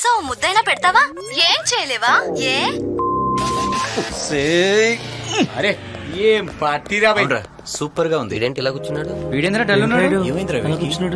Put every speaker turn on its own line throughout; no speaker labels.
కనీసం ఓ ముద్దైనా పెడతావా ఏం చేయలేవా ఏ
అరే ఏం పార్టీ రా బయట
సూపర్ గా ఉంది
వీడేంటి ఇలా కూర్చున్నాడు
వీడేంద్ర డల్ ఉన్నాడు
ఏమైందిరా వీడికి?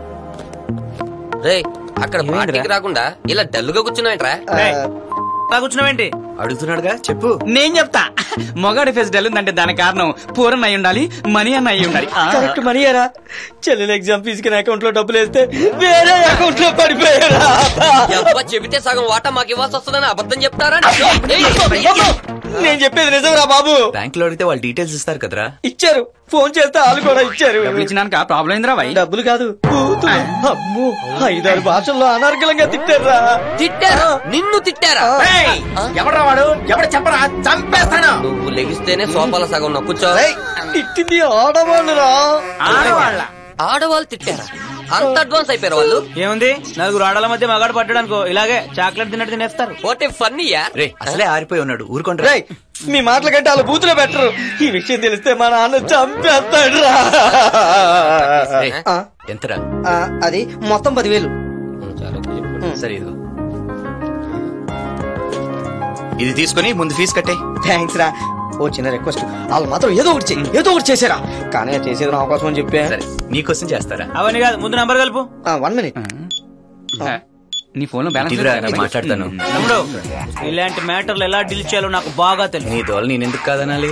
రే అక్కడ పార్టీకి రాకుండా ఇలా డల్లుగా కూర్చున్నాయంట్రా
అలా కూర్చున్నావేంటి
అడుగుతున్నాడుగా చెప్పు
నేను చెప్తా మొగాడి ఫేస్ డల్ ఉందంటే దానికి కారణం పూరన్ అయి ఉండాలి మనీ అన్న అయి ఉండాలి ఆ.
కరెక్ట్ మనీయరా చెల్లెలు ఎగ్జామ్ ఫీజుకి నా అకౌంట్ లో డబ్బులు వేస్తే వేరే అకౌంట్ లో పడిపోయారా
ఎవ్వ చెబితే సగం వాటా మాకు ఇవ్వాల్సి వస్తుందని అబద్ధం చెప్తారా
నేను చెప్పేది నిజంరా బాబు
బ్యాంక్ లో అడిగితే వాళ్ళు డీటెయిల్స్ ఇస్తారు కదరా
ఇచ్చారు ఫోన్ చేస్తే వాళ్ళు కూడా ఇచ్చారు
డబ్బులు ఇచ్చినాక ప్రాబ్లం ఏందిరా వై
డబ్బులు కాదు బూతులు. అమ్మో ఐదారు భాషల్లో అనర్గళంగా తిట్టారా
తిట్టారా నిన్ను తిట్టారా
ఎవడ్రా వాడు ఎవడ చెప్పరా చంపేస్తాను
నువ్వు లెగిస్తేనే సోఫాల సగం నా కూర్చో
తిట్టింది ఆడవాళ్ళురా
ఆడవాళ్ళ
ఆడవాళ్ళు తిట్టారా అంత అడ్వాన్స్ అయిపోయారు వాళ్ళు
ఏముంది నలుగురు ఆడల మధ్య మగాడు పట్టడానికో ఇలాగే చాక్లెట్ తిన్నట్టు తినేస్తారు
వాట్ ఫన్నీ యా
రే అసలే ఆరిపోయి ఉన్నాడు ఊరుకోండి
రేయ్ మీ మాటల కంటే వాళ్ళు బూతులో పెట్టరు ఈ విషయం తెలిస్తే మా నాన్న చంపేస్తాడు రా
ఎంతరా
అది మొత్తం పదివేలు
సరే ఇదిగో ఇది తీసుకొని ముందు ఫీజు కట్టే
థ్యాంక్స్ రా ఓ చిన్న రిక్వెస్ట్ వాళ్ళు మాత్రం ఏదో ఒకటి చెయ్యి ఏదో ఒకటి చేసారా కానీ అది చేసేది నా కోసం అని చెప్పా
సరే నీకోసం చేస్తారా
అవన్నీ కాదు ముందు నంబర్ కలుపు
వన్ మినిట్
నీ ఫోన్ లో బ్యాలెన్స్
ఇదిరా,
లేదు కదా?
నేను మాట్లాడతాను.
తమ్ముడు ఇలాంటి మ్యాటర్లు ఎలా డీల్ చేయాలో నాకు బాగా తెలుసు
నీ దోల నేను ఎందుకు కాదనాలి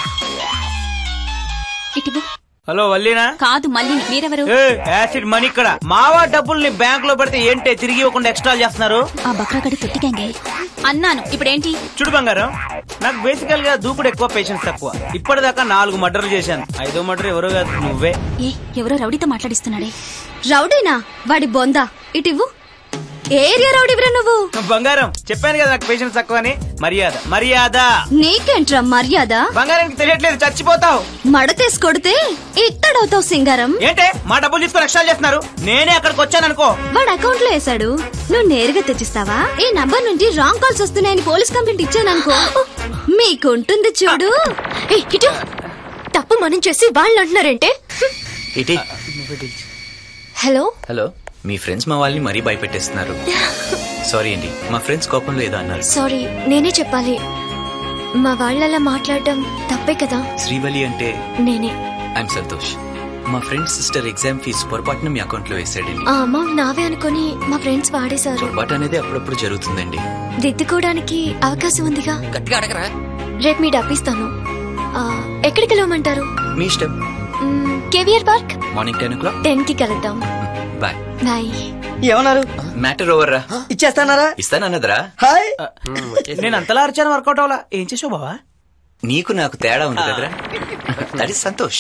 ఇటు
హలో వల్లీనా
కాదు మళ్ళీ మీరెవరు
ఏ, యాసిడ్ మనీ ఇక్కడ మావా డబ్బుల్ని బ్యాంక్ లో పెడితే ఏంటే తిరిగి ఇవ్వకుండా ఎక్స్ట్రా చేస్తున్నారు
ఆ బక్రాగడి తొట్టికంగే అన్నాను ఇప్పుడేంటి
చూడు బంగారం నాకు బేసికల్ గా దూకుడు ఎక్కువ పేషెన్స్ తక్కువ ఇప్పటిదాకా నాలుగు మర్డర్లు చేశాను ఐదో మర్డర్ ఎవరో కాదు నువ్వే
ఏ ఎవరో రౌడీతో మాట్లాడిస్తున్నాడే రౌడీనా వాడి బొందా ఇటివ్వు ఏ ఏరియా రౌడీవిరా నువ్వు
బంగారం చెప్పాను కదా నాకు పేషెన్స్ తక్కువ అని మర్యాద మర్యాద
నీకేంట్రా మర్యాద
బంగారానికి తెలియట్లేదు చచ్చిపోతావు
మడతేసి కొడితే ఇత్తడవుతావు సింగారం
ఏంటే మా డబ్బులు తీసుకొని ఎక్స్ట్రా చేస్తున్నారు నేనే అక్కడికి వచ్చాను అనుకో
వాడు అకౌంట్ లో వేసాడు నువ్వు నేరుగా తెచ్చిస్తావా ఈ నంబర్ నుండి రాంగ్ కాల్స్ వస్తున్నాయని పోలీస్ కంప్లైంట్ ఇచ్చాననుకో మీకుంటుంది చూడు ఇటు తప్పు మనం చేసి వాళ్ళు అంటున్నారంటే
ఇటీ
హలో
హలో మీ ఫ్రెండ్స్ మా వాళ్ళని మరీ భయపెట్టేస్తున్నారు సారీ అండి మా ఫ్రెండ్స్ కోపంలో ఏదో అన్నారు
సారీ నేనే చెప్పాలి మా వాళ్ళలా మాట్లాడడం తప్పే కదా
శ్రీవలి అంటే
నేనే
ఐఎమ్ సంతోష్ మా ఫ్రెండ్ సిస్టర్ ఎగ్జామ్ ఫీజు పొరపాటున మీ అకౌంట్ లో వేసాడండి
ఆ అమౌంట్ నావే అనుకుని మా ఫ్రెండ్స్ వాడేశారు
పొరపాటు అనేది అప్పుడప్పుడు జరుగుతుందండి
దిద్దుకోవడానికి అవకాశం ఉందిగా
గట్టిగా అడగరా
రేపు మీ డబ్బిస్తాను ఆ, ఎక్కడికి వెళ్ళమంటారు
మీ ఇష్టం
caviar park
morning ten o'clock
ten కి కలుద్దాం
బాయ్
బాయ్
ఏమన్నారు
మ్యాటర్ ఓవర్ రా
ఇచ్చేస్తానారా
ఇస్తానన్నదరా
హాయ్
నేను అంతలా అరిచాను వర్కౌట్ అవ్వాలా ఏం చేసావు బావా
నీకు నాకు తేడా ఉంది కదరా that is Santosh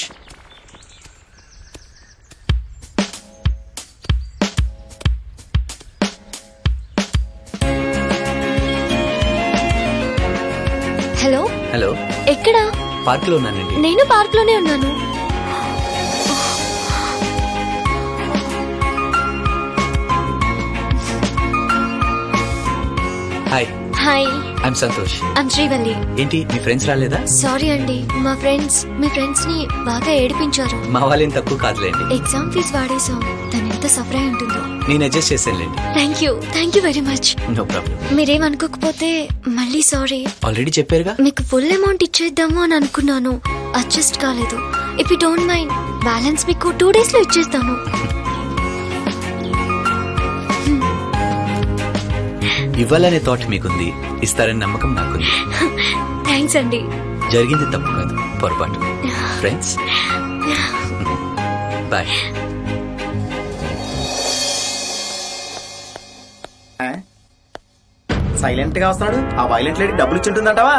hello
hello
ఎక్కడ
పార్క్ లో ఉన్నానండి
నేను పార్క్ లోనే ఉన్నాను
hi
hi
I'm Santosh
I'm Srivalli
ఏంటి మీ ఫ్రెండ్స్ రాలేదా
సారీ అండి మా ఫ్రెండ్స్ మీ ఫ్రెండ్స్ ని బాగా ఏడిపించారు
మా వాళ్ళేం తక్కువ కాదులేండి
ఎగ్జామ్ ఫీజ్ వాడేసాం తను ఎంత సఫర్ అయి ఉంటుందో
నేను అడ్జస్ట్ చేశానులేండి
thank you thank you very much
no problem
మీరేమనుకోకపోతే మళ్ళీ సారీ
ఆల్రెడీ చెప్పారుగా
మీకు ఫుల్ అమౌంట్ ఇచ్చేద్దాము అని అనుకున్నాను అడ్జస్ట్ కాలేదు if you don't mind balance మీకు టూ డేస్ లో ఇచ్చేస్తాను
ఇవ్వాలనే థాట్ మీకుంది ఇస్తారని నమ్మకం నాకుంది
థ్యాంక్స్ అండి
జరిగింది తప్పు కాదు పొరపాటు ఫ్రెండ్స్ బాయ్
సైలెంట్ గా వస్తున్నాడు ఆ వైలెంట్ లేడీ డబ్బులు ఇచ్చింటుందంటావా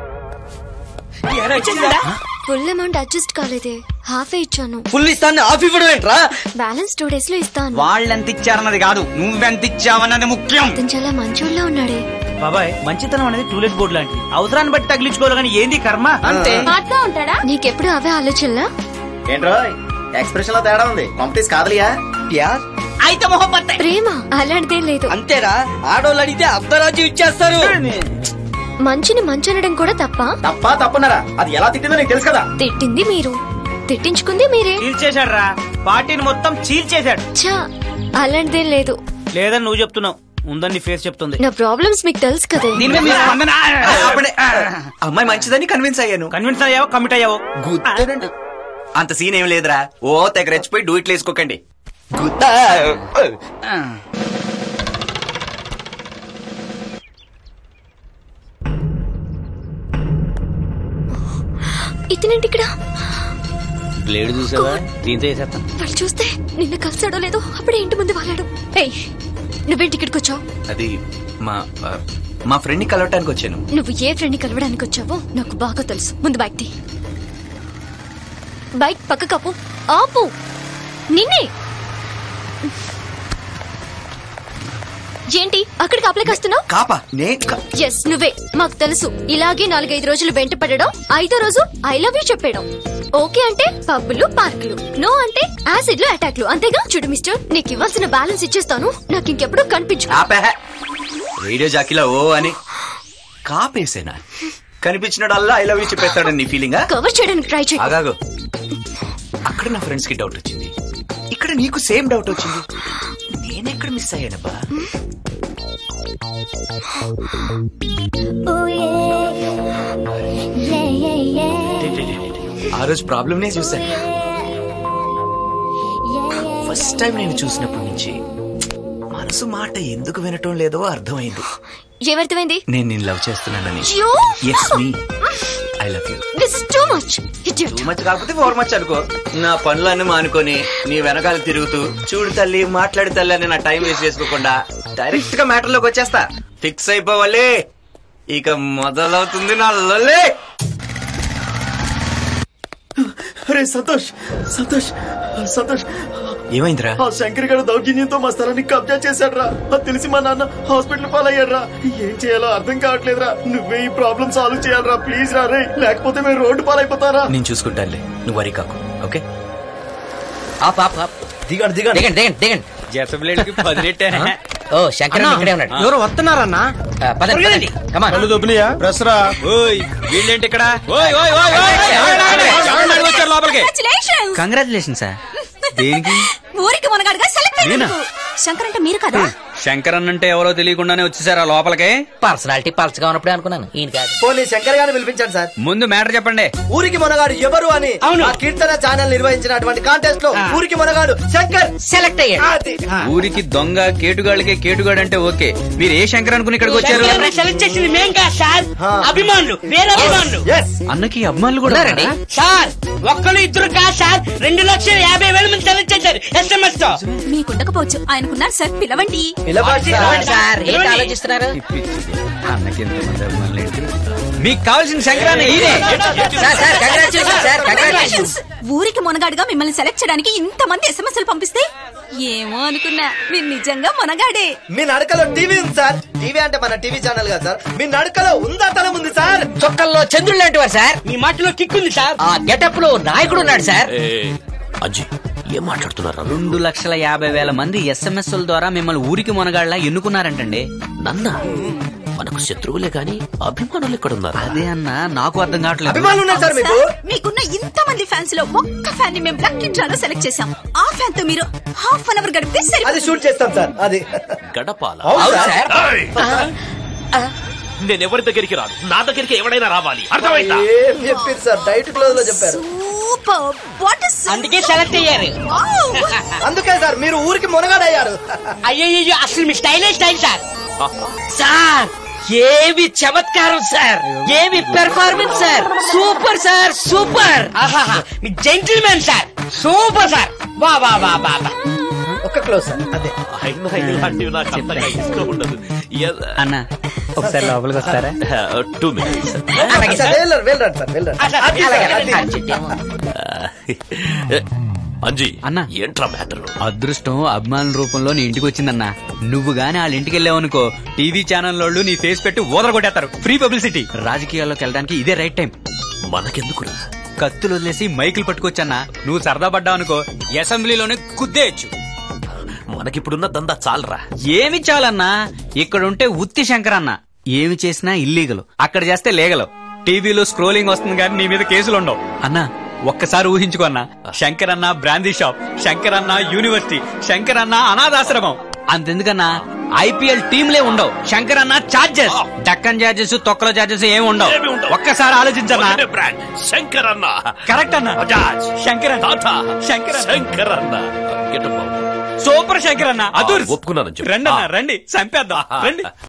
ఫుల్ అమౌంట్ అడ్జస్ట్ కాలేదే హాఫే ఇచ్చాను
ఫుల్ ఇస్తాను ఆఫ్ ఇవ్వడం ఏంట్రా
బ్యాలెన్స్ టూ డేస్ లో ఇస్తాను
వాళ్ళెంత ఇచ్చారన్నది కాదు నువ్వెంత ఇచ్చావన్నది ముఖ్యం
అతను చాలా మంచోళ్ళ ఉన్నాడే
బాబాయ్ మంచితనం అనేది టూలెట్ బోర్డు లాంటిది అవసరాన్ని బట్టి తగిలించుకోవాలి కానీ ఏంది కర్మ అంతే
ఉంటాడా నీకెప్పుడు అవే ఆలోచనలా
ఏంట్రో ఎక్స్ప్రెషన్ లో తేడా ఉంది పంపిస్ కాదులియా
ప్యార్
అయితే మొహబ్బత్తే
ప్రేమ అలాంటిదేం లేదు
అంతేరా ఆడోళ్ళు అడిగితే అర్ధరాజ్యం ఇచ్చేస్తారు
మంచిని మంచనడం కూడా తప్ప
తప్ప తప్పున్నారా అది ఎలా తిట్టిందో నీకు తెలుసు కదా
తిట్టింది మీరు తిట్టించుకుంది మీరే
చీల్చేశాడు రా పార్టీని మొత్తం చీల్చేశాడు
ఛా అలాంటిదేం లేదు
లేదని నువ్వు చెప్తున్నావు ఉందని నీ ఫేస్ చెప్తుంది
నా ప్రాబ్లమ్స్ మీకు తెలుసు కదా
దీని మీద మీ స్పందన
ఆ, అప్పుడే, ఆ, అమ్మాయి మంచిదని కన్విన్స్ అయ్యాను
కన్విన్స్ అయ్యావో కమిట్ అయ్యావో
గుద్దానండి అంత సీన్ ఏం లేదురా ఓ తెగ రెచ్చిపోయి డూయిట్లు వేసుకోకండి గుద్దా
ఇతనేంటి ఇక్కడ
బ్లేడ్ చూసావా దీంతో వేసేస్తాను
వాళ్ళు చూస్తే నిన్న కలిసాడో లేదో అప్పుడే ఇంటి ముందు వాలాడు ఏయ్ నువ్వేంటి ఇక్కడికి వచ్చావు
అది మా ఆ, మా ఫ్రెండ్ ని కలవటానికి వచ్చాను
నువ్వు ఏ ఫ్రెండ్ ని కలవడానికి వచ్చావో నాకు బాగా తెలుసు ముందు బైక్ తీ బైక్ పక్క కప్పు ఆపు నిన్నే ఏంటి అక్కడికి అప్లైకి వస్తున్నావు
కాపా నే క-
ఎస్ నువ్వే మాకు తెలుసు ఇలాగే నాలుగైదు రోజులు వెంట పడడం ఐదో రోజు ఐ లవ్ యూ చెప్పేయడం ఓకే అంటే పబ్బులు పార్కులు నో అంటే యాసిడ్లు అటాక్లు అంతేగా చూడు మిస్టర్ నీకు ఇవ్వాల్సిన బ్యాలెన్స్ ఇచ్చేస్తాను నాకు ఇంకెప్పుడు కనిపించు
ఆపే రేడియో జాకీలో ఓ అని కాపేసేనా కనిపించినడల్లా ఐ లవ్ యూ చెప్పేస్తాడని నీ ఫీలింగా
కవర్ చేయడానికి ట్రై చేయి
ఆగాగు అక్కడ నా ఫ్రెండ్స్ కి డౌట్ వచ్చింది ఇక్కడ నీకు సేమ్ డౌట్ వచ్చింది నేనెక్కడ మిస్ అయ్యానబ్బా ఆ రోజు ప్రాబ్లమ్నే చూశాను ఫస్ట్ టైం నేను చూసినప్పటి నుంచి మనసు మాట ఎందుకు వినటం లేదో అర్థమైంది
ఏమర్థమైంది
నేను నేను లవ్ చేస్తున్నానని
You?
Yes me I love you
this too much idiot
too much కాకపోతే ఫోర్ మచ్ అనుకో నా పనులన్నీ మానుకొని నీ వెనకాల తిరుగుతూ చూడు తల్లి మాట్లాడు తల్లి అని నా టైం వేస్ట్ చేసుకోకుండా డైరెక్ట్ గా మ్యాటర్ లోకి వచ్చేస్తా ఫిక్స్ అయిపోవాలి ఇక మొదలవుతుంది నా లొల్లి
అరే సంతోష్ సంతోష్ సంతోష్
ఏమైందిరా
ఆ శంకర్ గారు దౌర్జన్యంతో మా స్థలాన్ని కబ్జా చేశాడు రా అది తెలిసి మా నాన్న హాస్పిటల్ పాలయ్యాడు రా ఏం చేయాలో అర్థం కావట్లేదురా నువ్వే ఈ ప్రాబ్లం సాల్వ్ చేయాలరా ప్లీజ్ రా రే లేకపోతే మేము రోడ్డు పాలైపోతారా
నేను చూసుకుంటానులే నువ్వు వరి కాకు ఓకే
ఆప్ ఆప్ ఆప్
దిగండి దిగండి
దిగండి దిగండి దిగండి
జెట్ బ్లేడ్ కి పది రెట్టే
ఓ శంకర్ ఇక్కడే ఉన్నాడు
ఎవరు వస్తున్నారన్నా
ఆ, పదండి పదండి కమాన్
ఓయ్ వీళ్ళేంటి ఇక్కడ ఓయ్ ఓయ్ ఓయ్ ఓయ్ ఎవరు వచ్చారు లోపలికి కంగ్రాచులేషన్ సార్ దేనికి
ఊరికి మునగాడుగా సెలెక్ట్
నేనా?
శంకర్ అంటే మీరు కదా
శంకర్ అంటే ఎవరో తెలియకుండానే వచ్చేసారా లోపలికి
పర్సనాలిటీ పల్చగా ఉన్నప్పుడే అనుకున్నాను ఈయన కాదు
పోనీ శంకర్ గారిని పిలిపించండి సార్
ముందు మ్యాటర్ చెప్పండి
ఊరికి మొనగాడు ఎవరు అని
అవును.
ఆ కీర్తన ఛానల్ నిర్వహించినటువంటి కాంటెస్ట్ లో ఊరికి మొనగాడు శంకర్
సెలెక్ట్ అయ్యాడు
అది.
ఊరికి దొంగ కేటుగాళ్ళకి కేటుగాడు అంటే ఓకే మీరు ఏ శంకర్ అనుకుని ఇక్కడికి వచ్చారు
సెలెక్ట్ చేసింది మేం కాదు సార్
ఆ.
అభిమానులు వేరే అభిమానులు
Yes.
అన్నకి అమ్మాయిలు కూడా
ఉన్నారండి
ఉన్నారా?
సార్ ఒక్కరు ఇద్దరు కాదు సార్ రెండు లక్షల యాభై వేల మంది సెలెక్ట్ చేశారు ఎస్ఎంఎస్ తో
మీకుండకపోవచ్చు ఆయనకున్నారు సార్ పిలవండి
పిలవండి సార్.
సార్ ఏంటి ఆలోచిస్తున్నారు
అన్నకి ఎంతమంది అభిమానులు ఏంటి? మీకు కావాల్సిన శంకరాన్ని ఈయనే.
Sir sir congratulation sir congratulation
ఊరికి మునగాడుగా మిమ్మల్ని సెలెక్ట్ చేయడానికి ఇంతమంది ఎస్ఎంఎస్లు పంపిస్తే ఏమో అనుకున్నా మీరు నిజంగా మునగాడే
మీ నడకలో టీవీ ఉంది సార్ టీవీ అంటే మన టీవీ ఛానల్ కదా సార్ మీ నడకలో ఉందా తలం ఉంది సార్
చొక్కల్లో చంద్రుడు లాంటి వారు సార్
మీ మాటలో కిక్ ఉంది సార్
ఆ గెటప్ లో నాయకుడు ఉన్నాడు సార్
అజ్జి ఏం మాట్లాడుతున్నారు
రెండు లక్షల యాభై వేల మంది ఎస్ఎంఎస్ ద్వారా మిమ్మల్ని ఊరికి మొనగాళ్ళ ఎన్నుకున్నారంటండి
నన్న మనకు శత్రువులే గాని అభిమానులు ఎక్కడున్నారు
అదే అన్న నాకు అర్థం కావట్లేదు
అభిమానులు ఉన్నారు సార్ మీకు
సార్, మీకున్న ఇంతమంది ఫ్యాన్స్ లో ఒక్క ఫ్యాన్ ని మేము లక్కీ డ్రాలో సెలెక్ట్ చేసాం ఆ ఫ్యాన్ తో మీరు హాఫ్ అన్ అవర్ గడిపితే
అది
సరిపోతుంది
షూట్ చేస్తాం సార్ అది
గడపాల
అవును
అవును
సార్
సార్
నేను ఎవరి దగ్గరికి రాను నా దగ్గరికి ఎవడైనా రావాలి అర్థమైందా
ఏం చెప్పారు సార్ డైట్ క్లోజ్ లో చెప్పారు
సూపర్ వాట్ ఇస్
అందుకే సెలెక్ట్ అయ్యారు
అందుకే సార్ మీరు ఊరికి మునగాడయ్యారు
అయ్యో అసలు మీ స్టైలే స్టైల్ సార్
సార్ ఏమి చమత్కారం సార్ ఏమి performance sir super sir super
ఆహాహా మీ జెంటిల్మెన్ సార్ సూపర్ సార్ వా వా వా వా వా
ఒక్క క్లోజ్ సార్ అదే
అయినా ఇలాంటివి నాకు అంతగా ఇష్టం ఉండదు
అన్న ఒకసారి లోపలికి వస్తారా
టూ మినిట్స్
సార్ వెళ్ళండి వెళ్ళండి సార్ వెళ్ళండి
ఆ, సార్,
అది
అలాగే,
సార్,
అలాగే.
అది.
అంజీ
అన్న.
ఏంట్రా మ్యాటర్
అదృష్టం అభిమానుల రూపంలో నీ ఇంటికి వచ్చిందన్న నువ్వు గాని వాళ్ళ ఇంటికి వెళ్ళావనుకో టీవీ ఛానల్ వాళ్ళు నీ ఫేస్ పెట్టి ఊదర కొట్టేస్తారు ఫ్రీ పబ్లిసిటీ రాజకీయాల్లోకి వెళ్ళడానికి ఇదే రైట్ టైం
మనకెందుకురా
కత్తులు వదిలేసి మైకులు పట్టుకొచ్చన్నా నువ్వు సరదా పడ్డావు అనుకో అసెంబ్లీలోనే గుద్దేయచ్చు
మనకిప్పుడున్న దందా చాలరా
ఏమి చాలన్నా ఇక్కడ ఉంటే ఉత్తి శంకర్ అన్న ఏమి చేసినా ఇల్లీగల్ అక్కడ చేస్తే లీగల్ టీవీలో స్క్రోలింగ్ వస్తుంది కానీ నీ మీద కేసులు ఉండవు అన్నా ఒక్కసారి ఊహించుకో అన్న శంకర్ అన్న బ్రాందీ షాప్ శంకర్ అన్న యూనివర్సిటీ శంకర్ అన్న అనాథాశ్రమం అంతెందుకన్నా ఐపీఎల్ టీంలే ఉండవు శంకర్ అన్న చార్జెస్ డక్కన్ చార్జెస్ తొక్కల చార్జెస్ ఏమి ఉండవు
ఏమీ ఉండవు.
ఒక్కసారి ఆలోచించన్నా
ఒకటే బ్రాండ్ శంకర్ అన్న
కరెక్ట్ అన్న
బజాజ్
శంకర్ అన్న
టాటా
శంకర్ అన్న.
శంకర్ అన్న Get up.
సూపర్ శంకర్ అన్న అదూర్
ఒప్పుకున్నానని చెప్పు.
రండి అన్న
ఆ.
రండి చంపేద్దాం రండి